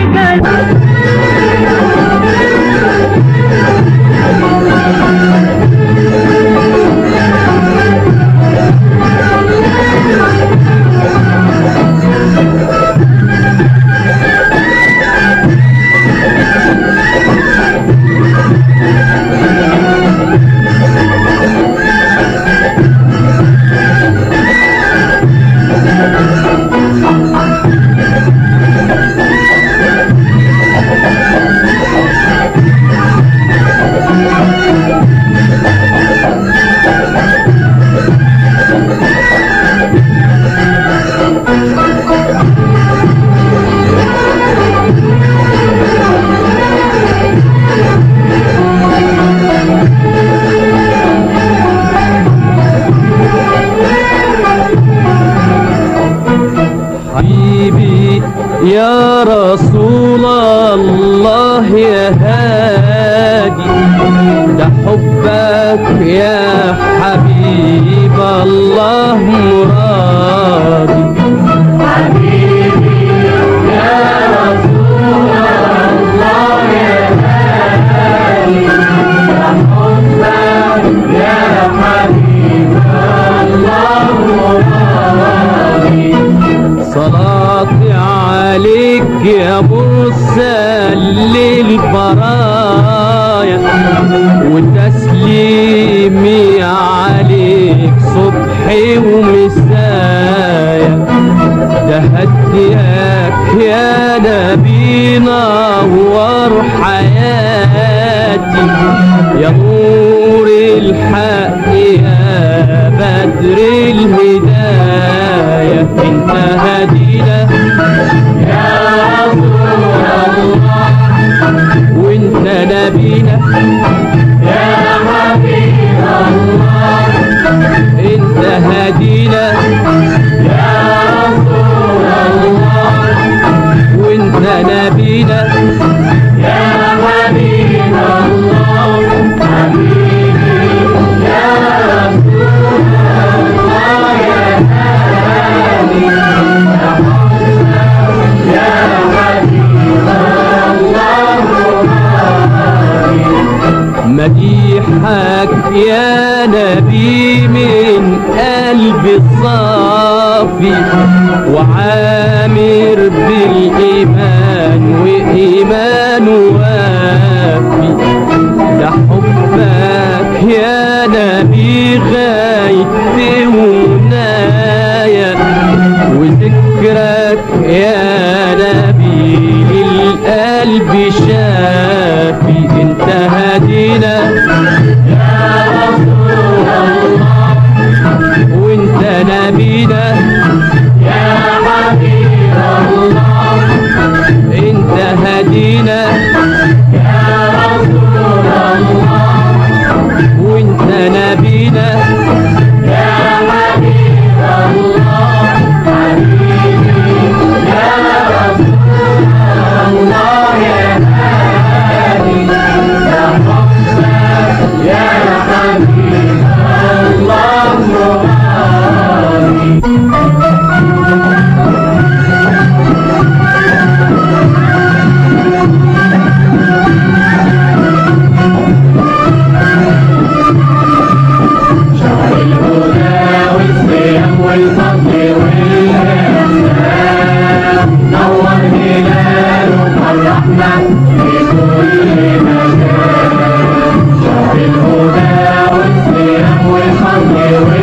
حبيبي يا رسول الله يا هادي ده حبك يا حبيب الله مرادي صلاتي عليك يا مرسل للبرايا وتسليمي عليك صبحي ومسايا ده هديك يا نبي نور حياتي يا نور الحق يا بدر الهداية انت هدينا يا رسول الله وانت نبينا يا حبيب الله انت هدينا يا رسول الله وانت نبينا يا حبيب الله حبيبي يا رسول الله يا هادي يا حبيب الله مديحك يا نبي من قلبي الصافي وعامر بالإيمان وإيمان وافي ده حبك يا نبي غايتي ونايا وذكرك يا نبي للقلب شافي انت هدينا يا رسول الله وانت نبينا يا حبيب الله انت هدينا يا رسول الله وانت نبينا يا حبيب الله حبيبي يا رسول الله يا هادي يا حبك يا حبيب الله مرادي شهر الهدى والصيام والفضل والإحسان نور هلاله فرحنا في كل مكان شهر الهدى والصيام والفضل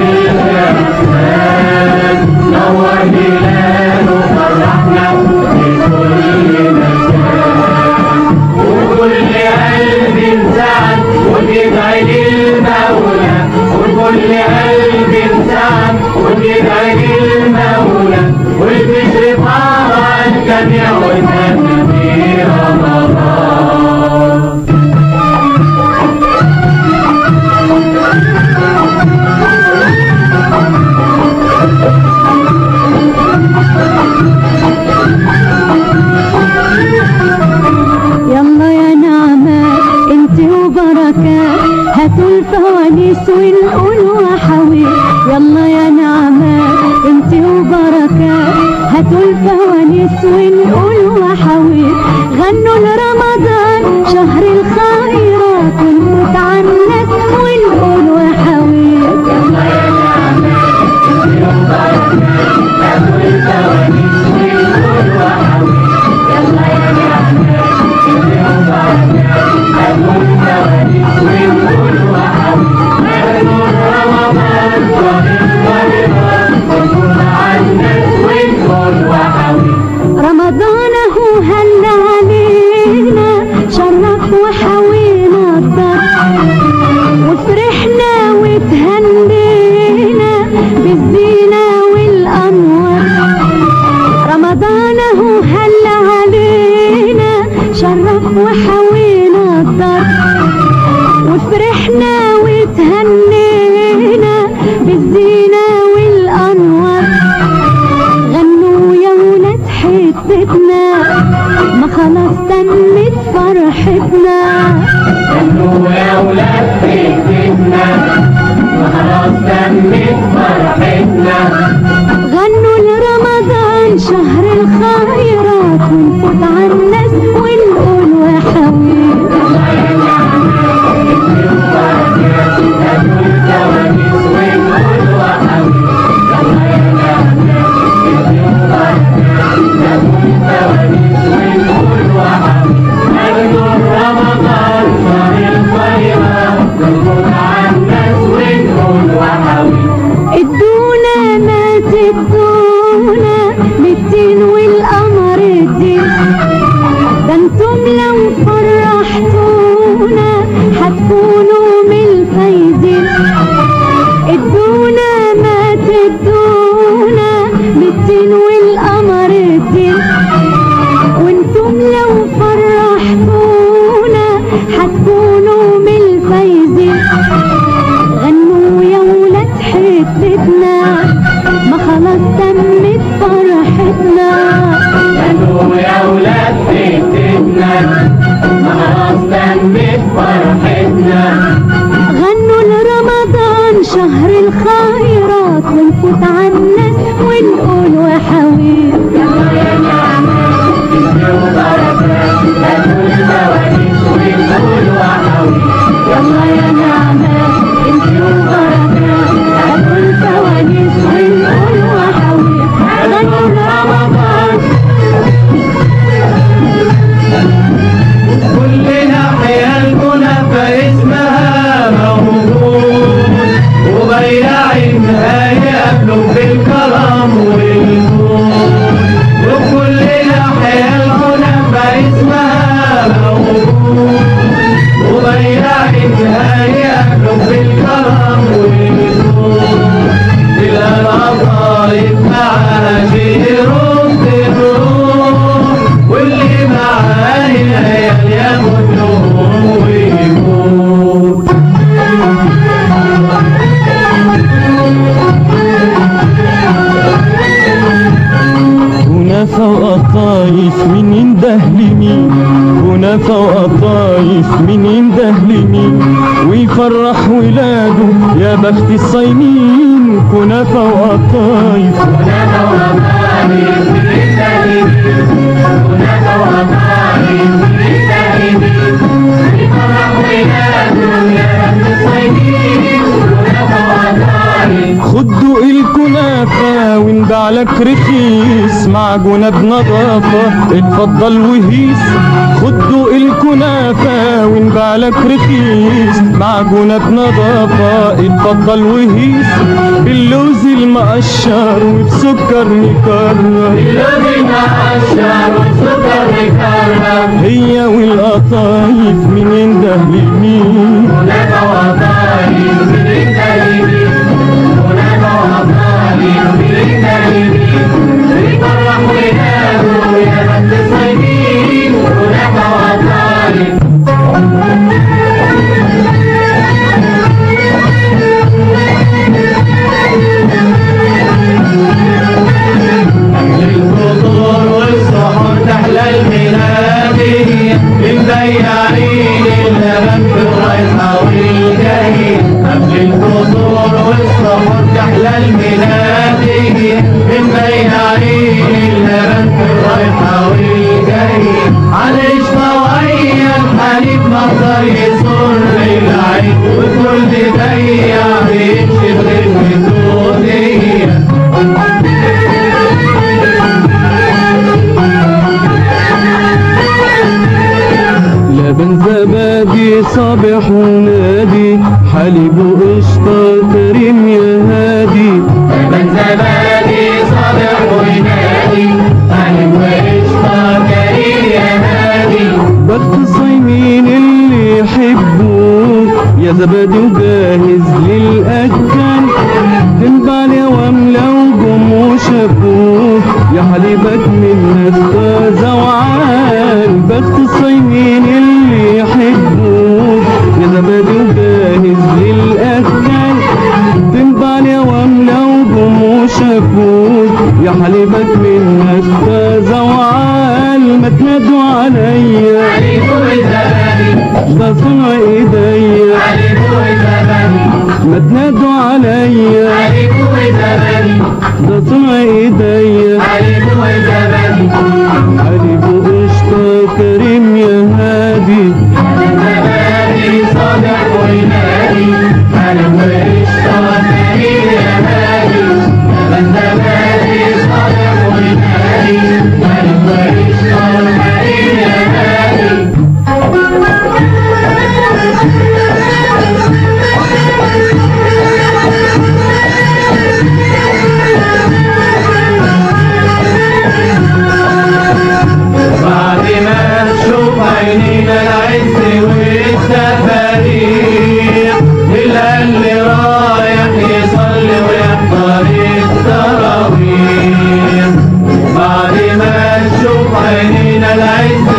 والإحسان نور هلاله فرحنا في كل مكان وكل قلب انسعد وبيدعي للمولى وكل قلب انسعد وبيدعي للمولى والبشر طالع الجميع والهدى في رمضان يلا يا نعمات انت وبركات هاتوا الفوانيس ونقول وحوي يلا يا نعمات انت وبركات هاتوا الفوانيس ونقول وحوي وحوينا الدار وفرحنا وتهنينا بالزينة والأنوار غنوا يا ولاد حتتنا ما خلاص تمت فرحتنا غنوا يا ولاد بيتنا ما خلاص تمت فرحتنا غنوا لرمضان شهر الخيرات ونفوت على الناس ونقول وحويت ادونا ما تدونا بالدين والقمر الدين ده انتم لو فرحتونا هتكونوا من الفايزين ادونا ما تدونا بالدين والقمر الدين وانتم لو فرحتونا هتكونوا من الفايزين غنوا يا ولاد حتتنا ما خلاص تمت فرحتنا غنوا يا ولاد بيتنا ما خلاص تمت فرحتنا غنوا لرمضان شهر الخيرات ونفوت على الناس ونقول وحويت يلا يا نعمة انت وبركات هاتوا الفوانيس ونقول وحويت غنوا لرمضان كلنا حيالكنا فاسمها موجود وبياعينها يقابلوا بالكرم والجود وكلنا حيالكنا فاسمها موجود وبياعينها يقابلوا بالكرم والجود الألطايف معاها يرد الروح واللي معاه العيال ياخد لهم ويموت هنا فوق الطايف من ينده لمين هنا فوق الطايف من ينده لمين ويفرح ولاده يا بخت الصايمين كنا فوق الطايف خدوا الكنافة ونباع لك رخيص معجونة بنظافة اتفضل وهيس خدوا الكنافة ونباع لك رخيص معجونة بنظافة اتفضل وهيس باللوز المقشر وبسكر مكرر هي والقطايف من ينده لمين الفطور والسحور تحلى الميلادية البياعين اللبن في الرايحة والجاية قبل الفطور والسحور تحلى الميلادية البياعين اللبن في الرايحة والجاية على شوية الحليب مصدر يسر العين وكل بياع بيكشف الوجودية لبن زبادي صابح ونادي حليب وقشطة كريم يا هادي من زبادي صبح وينادي طيب وقشطة كريم يا هادي بخت الصايمين اللي يحبوك يا زبادي وجاهز للأكل تنبع يا واملة وجم وشافوك يا حليبك من ناس زوعان بخت الصايمين عليا عليك وزماني ده صنع ايديا عليك وزماني ما تنادوا عليا عليك وزماني ده صنع ايديا عليك وزماني علي بقشطة كريم يا هادي زماني صالح وينادي على وشطة كريم يا هادي من زماني صالح وينادي على وشطة كريم يا هادي بعد ما نشوف عينينا العز والتفاريح نلقى اللي رايح يصلي ويحضر التراويح بعد ما نشوف عينينا العز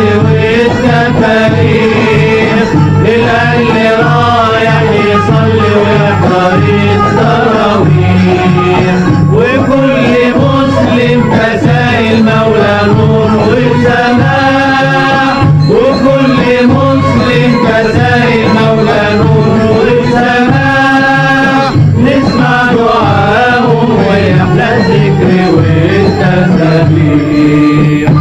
والتفاريح نلقى اللي رايح يصلي ويحضر التراويح وكل مسلم فسائل مولى نور وسماح وكل مسلم فسائل مولى نور وسماح نسمع دعاهم ويحلى الذكر والتسبيح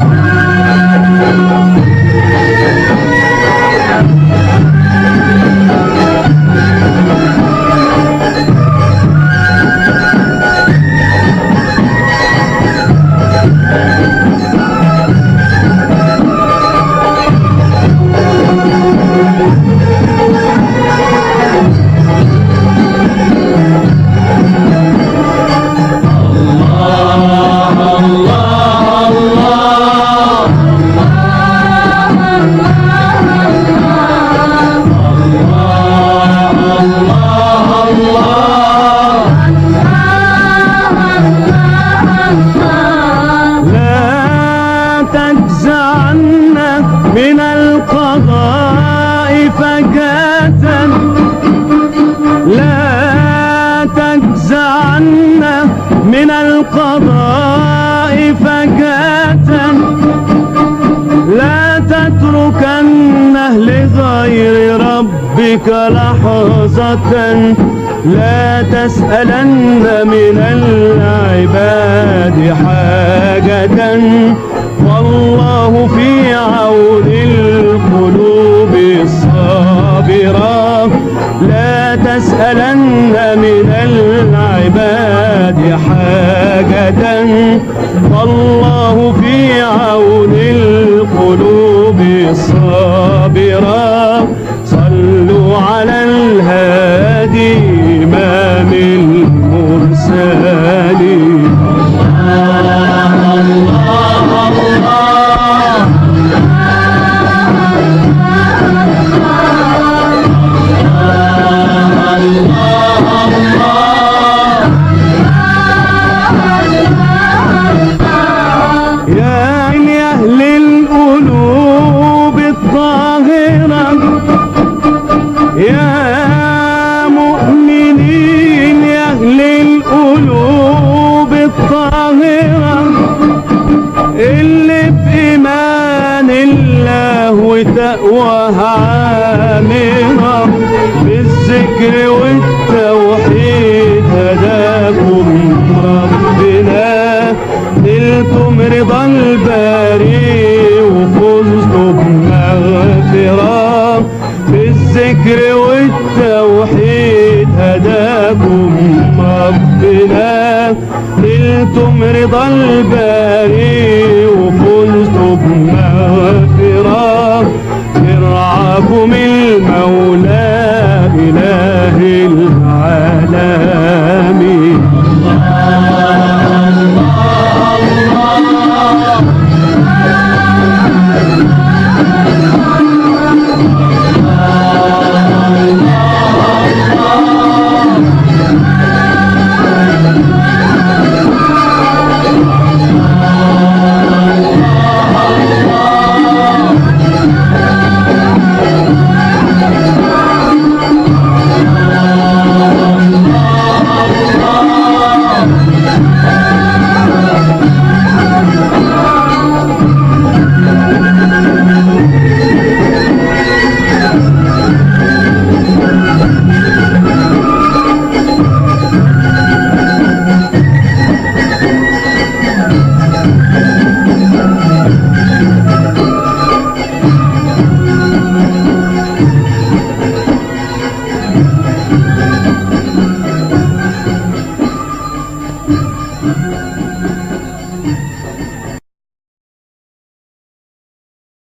لا تجزعنا من القضاء فجاة لا تجزعنا من القضاء فجاة لا تتركنه لغير ربك لحظة لا تسألن من العباد حاجة والله في عون القلوب الصابرة لا تسألن من العباد حاجة والله في عون القلوب الصابرة صلوا على الهادي إمام المرسلين يا عين أهل القلوب الطاهرة يا مؤمنين يا أهل القلوب الطاهرة اللي بإيمان الله وتقواها عامرة بالذكر والتوحيد هداكم ربنا نلتم رضا الباري وفزتم بمغفرة بالذكر والتوحيد هداكم ربنا نلتم رضا الباري